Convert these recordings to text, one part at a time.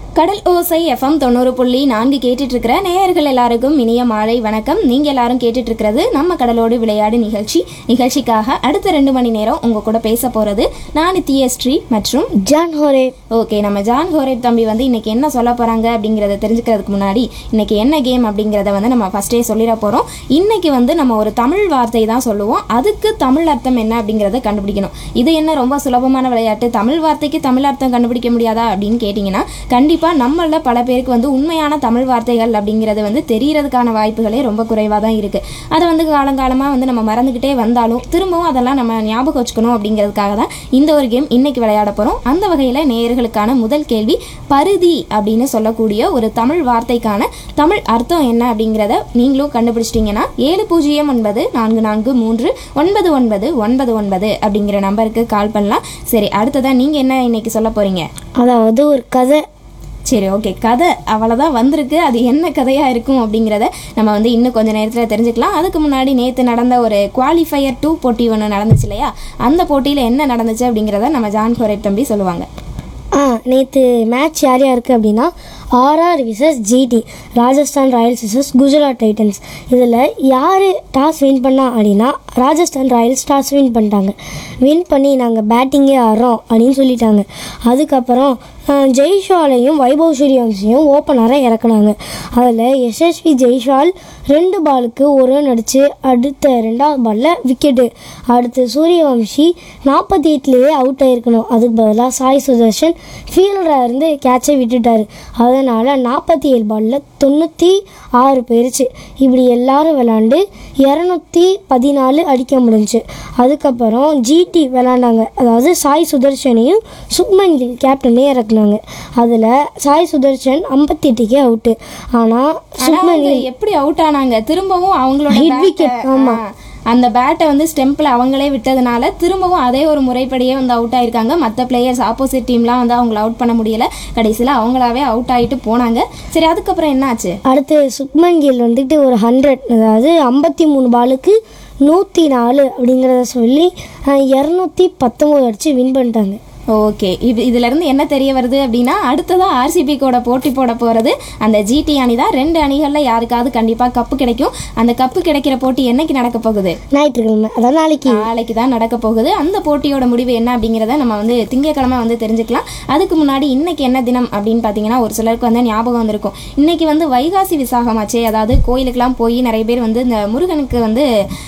கடல் ஓசை எஃப்எம் தொண்ணூறு புள்ளி நான்கு கேட்டுட்டு இருக்கிற நேயர்கள் எல்லாருக்கும் இனிய மாலை வணக்கம் நீங்க எல்லாரும் கேட்டுட்டு இருக்கிறது நம்ம கடலோடு விளையாடு நிகழ்ச்சி நிகழ்ச்சிக்காக அடுத்த ரெண்டு மணி நேரம் உங்க கூட பேச போறது நான் நித்யஸ்ரீ மற்றும் ஜான் ஹோரே ஓகே நம்ம ஜான் ஹோரேப் தம்பி வந்து இன்னைக்கு என்ன சொல்ல போறாங்க அப்படிங்கறத தெரிஞ்சுக்கிறதுக்கு முன்னாடி இன்னைக்கு என்ன கேம் அப்படிங்கறத வந்து நம்ம ஃபர்ஸ்டே சொல்லிட போறோம் இன்னைக்கு வந்து நம்ம ஒரு தமிழ் வார்த்தை தான் சொல்லுவோம் அதுக்கு தமிழ் அர்த்தம் என்ன அப்படிங்கறத கண்டுபிடிக்கணும் இது என்ன ரொம்ப சுலபமான விளையாட்டு தமிழ் வார்த்தைக்கு தமிழ் அர்த்தம் கண்டுபிடிக்க முடியாதா அப்படின்னு கேட்டிங்கன்னா கண்டிப்பா நம்மள பல பேருக்கு வந்து உண்மையான தமிழ் வார்த்தைகள் அப்படிங்கிறது வந்து தெரியறதுக்கான வாய்ப்புகளே ரொம்ப குறைவாக தான் இருக்கு அதை வந்து காலங்காலமாக வந்து நம்ம மறந்துக்கிட்டே வந்தாலும் திரும்பவும் அதெல்லாம் நம்ம ஞாபகம் வச்சுக்கணும் அப்படிங்கிறதுக்காக தான் இந்த ஒரு கேம் இன்னைக்கு விளையாட போகிறோம் அந்த வகையில் நேயர்களுக்கான முதல் கேள்வி பருதி அப்படின்னு சொல்லக்கூடிய ஒரு தமிழ் வார்த்தைக்கான தமிழ் அர்த்தம் என்ன அப்படிங்கிறத நீங்களும் கண்டுபிடிச்சிட்டிங்கன்னா ஏழு பூஜ்ஜியம் ஒன்பது நான்கு நான்கு மூன்று ஒன்பது ஒன்பது ஒன்பது ஒன்பது அப்படிங்கிற நம்பருக்கு கால் பண்ணலாம் சரி அடுத்ததாக நீங்கள் என்ன இன்னைக்கு சொல்ல போகிறீங்க அதாவது ஒரு கதை சரி ஓகே கதை அவ்வளோதான் வந்திருக்கு அது என்ன கதையாக இருக்கும் அப்படிங்கிறத நம்ம வந்து இன்னும் கொஞ்சம் நேரத்தில் தெரிஞ்சுக்கலாம் அதுக்கு முன்னாடி நேற்று நடந்த ஒரு குவாலிஃபயர் டூ போட்டி ஒன்று நடந்துச்சு இல்லையா அந்த போட்டியில் என்ன நடந்துச்சு அப்படிங்கிறத நம்ம ஜான் கோரேட் தம்பி சொல்லுவாங்க ஆ நேற்று மேட்ச் யார் யாருக்கு அப்படின்னா RR versus GT Rajasthan Royals versus Gujarat Titans இதில் யார் டாஸ் வின் பண்ணா அப்படின்னா ராஜஸ்தான் ராயல்ஸ் டாஸ் வின் பண்ணிட்டாங்க வின் பண்ணி நாங்கள் பேட்டிங்கே ஆடுறோம் அப்படின்னு சொல்லிட்டாங்க அதுக்கப்புறம் ஆ, ஜெய்ஷ்வாலையும் வைபவ் சூரியவம்சியும் ஓப்பனராக இறக்குனாங்க அதில் யசஸ்வி ஜெய்ஷ்வால் ரெண்டு பாலுக்கு ஒரு ரன் அடித்து அடுத்த ரெண்டாவது பாலில் விக்கெட்டு அடுத்து சூரியவம்சி நாற்பத்தி எட்டுலேயே அவுட் ஆயிருக்கணும் அதுக்கு பதிலாக சாய் சுதர்ஷன் ஃபீல்டராக இருந்து கேட்சை விட்டுட்டாரு அதனால் நாற்பத்தி ஏழு பாலில் தொண்ணூற்றி ஆறு போயிருச்சு இப்படி எல்லாரும் விளாண்டு இரநூத்தி பதினாலு அடிக்க முடிஞ்சுச்சு அதுக்கப்புறம் ஜிடி விளாண்டாங்க அதாவது சாய் சுதர்ஷனையும் சுக்மன் கில் கேப்டனையும் இறக்குனாங்க அதில் சாய் சுதர்ஷன் ஐம்பத்தி எட்டுக்கே அவுட்டு ஆனால் ஆனா சுக்மன் வந்து எப்படி அவுட் ஆனாங்க திரும்பவும் அவங்களோட Hit bat-அ- wicket, ஆமா. ஆ, அந்த பேட்டை வந்து ஸ்டெம்பில் அவங்களே விட்டதுனால திரும்பவும் அதே ஒரு முறைப்படியே வந்து அவுட் ஆயிருக்காங்க மற்ற பிளேயர்ஸ் ஆப்போசிட் டீம்லாம் வந்து அவங்கள அவுட் பண்ண முடியல கடைசியில் அவங்களாவே அவுட் ஆயிட்டு போனாங்க சரி அதுக்கப்புறம் என்னாச்சு அடுத்து சுக்மன் கில் வந்துட்டு ஒரு ஹண்ட்ரட் அதாவது ஐம்பத்தி மூணு பாலுக்கு நூற்றி நாலு அப்படிங்கிறத சொல்லி இரநூத்தி பத்தொம்போது அடித்து வின் பண்ணிட்டாங்க ஓகே இது இதுல இருந்து என்ன தெரிய வருது அப்படின்னா அடுத்ததா ஆர்சிபி கூட போட்டி போட போறது அந்த ஜிடி அணி தான் ரெண்டு அணிகள்ல யாருக்காவது கண்டிப்பா கப்பு கிடைக்கும் அந்த கப்பு கிடைக்கிற போட்டி என்னைக்கு நடக்க போகுது ஞாயிற்றுக்கிழமை அதாவது நாளைக்கு நாளைக்கு தான் நடக்க போகுது அந்த போட்டியோட முடிவு என்ன அப்படிங்கிறத நம்ம வந்து திங்கக்கிழமை வந்து தெரிஞ்சுக்கலாம் அதுக்கு முன்னாடி இன்னைக்கு என்ன தினம் அப்படின்னு பார்த்தீங்கன்னா ஒரு சிலருக்கு வந்து ஞாபகம் வந்திருக்கும் இன்னைக்கு வந்து வைகாசி விசாகமாச்சே அதாவது கோயிலுக்கெல்லாம் போய் நிறைய பேர் வந்து இந்த முருகனுக்கு வந்து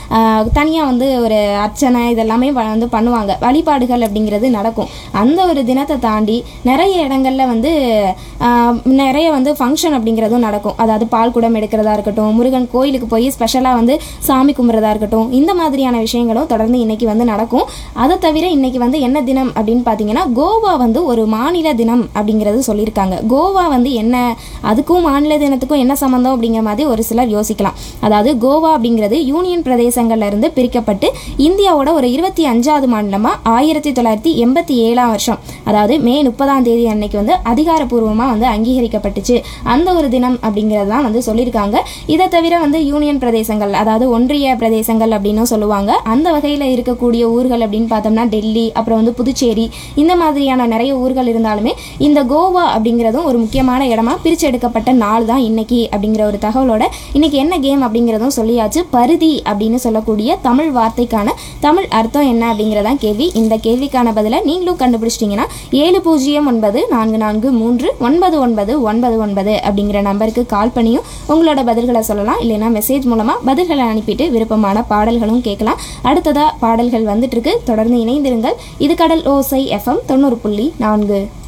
தனியாக வந்து ஒரு அர்ச்சனை இதெல்லாமே வ- வந்து பண்ணுவாங்க வழிபாடுகள் அப்படிங்கிறது நடக்கும் அந்த ஒரு தினத்தை தாண்டி நிறைய இடங்கள்ல வந்து ஆஹ், நிறைய வந்து ஃபங்க்ஷன் அப்படிங்கிறதும் நடக்கும் அதாவது பால் குடம் எடுக்கிறதா இருக்கட்டும் முருகன் கோயிலுக்கு போய் ஸ்பெஷலாக வந்து சாமி கும்பிட்றதா இருக்கட்டும் இந்த மாதிரியான விஷயங்களும் தொடர்ந்து இன்னைக்கு வந்து நடக்கும் அதை தவிர இன்னைக்கு வந்து என்ன தினம் அப்படின்னு பார்த்தீங்கன்னா கோவா வந்து ஒரு மாநில தினம் அப்படிங்கிறது சொல்லியிருக்காங்க கோவா வந்து என்ன அதுக்கும் மாநில தினத்துக்கும் என்ன சம்மந்தம் அப்படிங்கிற மாதிரி ஒரு சிலர் யோசிக்கலாம் அதாவது கோவா அப்படிங்கிறது யூனியன் பிரதேசங்கள்ல இருந்து பிரிக்கப்பட்டு இந்தியாவோட ஒரு இருபத்தி அஞ்சாவது மாநிலமா ஆயிரத்தி தொள்ளாயிரத்தி எண்பத்தி ஏழாம் வருஷம் அதாவது மே முப்பதாம் தேதி அன்னைக்கு வந்து அதிகாரப்பூர்வமாக வந்து அங்கீகரிக்கப்பட்டுச்சு அந்த ஒரு தினம் அப்படிங்கிறது தான் வந்து சொல்லியிருக்காங்க இதை தவிர வந்து யூனியன் பிரதேசங்கள் அதாவது ஒன்றிய பிரதேசங்கள் அப்படின்னு சொல்லுவாங்க அந்த வகையில் இருக்கக்கூடிய ஊர்கள் அப்படின்னு பார்த்தோம்னா டெல்லி அப்புறம் வந்து புதுச்சேரி இந்த மாதிரியான நிறைய ஊர்கள் இருந்தாலுமே இந்த கோவா அப்படிங்கிறதும் ஒரு முக்கியமான இடமா பிரிச்சு எடுக்கப்பட்ட நாள் தான் இன்னைக்கு அப்படிங்கிற ஒரு தகவலோட இன்னைக்கு என்ன கேம் அப்படிங்கிறதும் சொல்லியாச்சு பருதி அப்படின்னு சொல்லக்கூடிய தமிழ் வார்த்தைக்கான தமிழ் அர்த்தம் என்ன அப்படிங்கிறதான் கேள்வி இந்த கேள்விக்கான பதிலை நீங்களும் கண்டுபிடிச்சிட்டிங்கன்னா ஏழு பூஜ்ஜியம் ஒன்பது நான்கு நான்கு மூன்று ஒன்பது ஒன்பது ஒன்பது ஒன்பது அப்படிங்கிற நம்பருக்கு கால் பண்ணியும் உங்களோட பதில்களை சொல்லலாம் இல்லைன்னா மெசேஜ் மூலமாக பதில்களை அனுப்பிட்டு விருப்பமான பாடல்களும் கேட்கலாம் அடுத்ததா பாடல்கள் வந்துட்டு இருக்கு தொடர்ந்து இணைந்திருங்கள் இது கடல் ஓசை எஃப்எம் தொண்ணூறு புள்ளி நான்கு